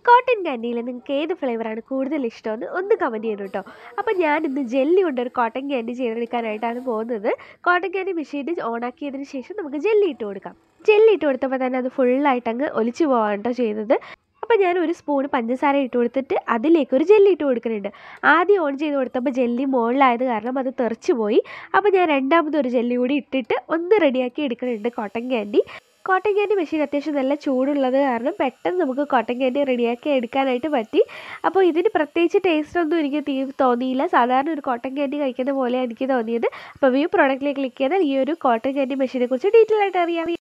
cotton ക്യാൻഡിയിൽ നിങ്ങൾക്ക് ഏത് ഫ്ലേവറാണ് കൂടുതൽ ഇഷ്ടമെന്ന് ഒന്ന് കമൻറ്റ് ചെയ്യണം കേട്ടോ അപ്പോൾ ഞാൻ ഇന്ന് ജെല്ലി കൊണ്ടൊരു കോട്ടൺ ക്യാൻഡി ചെയ്തെടുക്കാനായിട്ടാണ് പോകുന്നത് കോട്ടൺ ക്യാൻഡി മെഷീൻ ഓണാക്കിയതിന് ശേഷം നമുക്ക് ജെല്ലി ഇട്ട് കൊടുക്കാം ജെല്ലി ഇട്ട് കൊടുത്തപ്പോൾ തന്നെ അത് ഫുള്ളായിട്ട് അങ്ങ് ഒലിച്ചു പോകാൻ കേട്ടോ ചെയ്തത് അപ്പോൾ ഞാൻ ഒരു സ്പൂൺ പഞ്ചസാര ഇട്ട് കൊടുത്തിട്ട് അതിലേക്ക് ഒരു ജെല്ലി ഇട്ട് കൊടുക്കുന്നുണ്ട് ആദ്യം ഓൺ ചെയ്ത് കൊടുത്തപ്പോൾ ജെല്ലി മുകളിലായത് കാരണം അത് തെറിച്ച് പോയി അപ്പോൾ ഞാൻ രണ്ടാമത് ഒരു ജെല്ലി കൂടി ഇട്ടിട്ട് ഒന്ന് റെഡിയാക്കി എടുക്കുന്നുണ്ട് cotton candy cotton candy machine അത്യാവശ്യം നല്ല ചൂടുള്ളത് കാരണം പെട്ടെന്ന് നമുക്ക് കോട്ടൺ ക്യാൻഡി റെഡിയാക്കി എടുക്കാനായിട്ട് പറ്റി അപ്പോൾ ഇതിന് പ്രത്യേകിച്ച് ടേസ്റ്റ് ഒന്നും എനിക്ക് തീ തോന്നിയില്ല സാധാരണ ഒരു കോട്ടൺ ക്യാൻഡി കഴിക്കുന്ന പോലെ എനിക്ക് തോന്നിയത് അപ്പോൾ വ്യൂ പ്രോഡക്റ്റിലേക്ക് ക്ലിക്ക് ചെയ്താൽ ഈ ഒരു കോട്ടൺ ക്യാൻഡി മെഷീനെ കുറിച്ച് ഡീറ്റെയിൽ ആയിട്ട് അറിയാം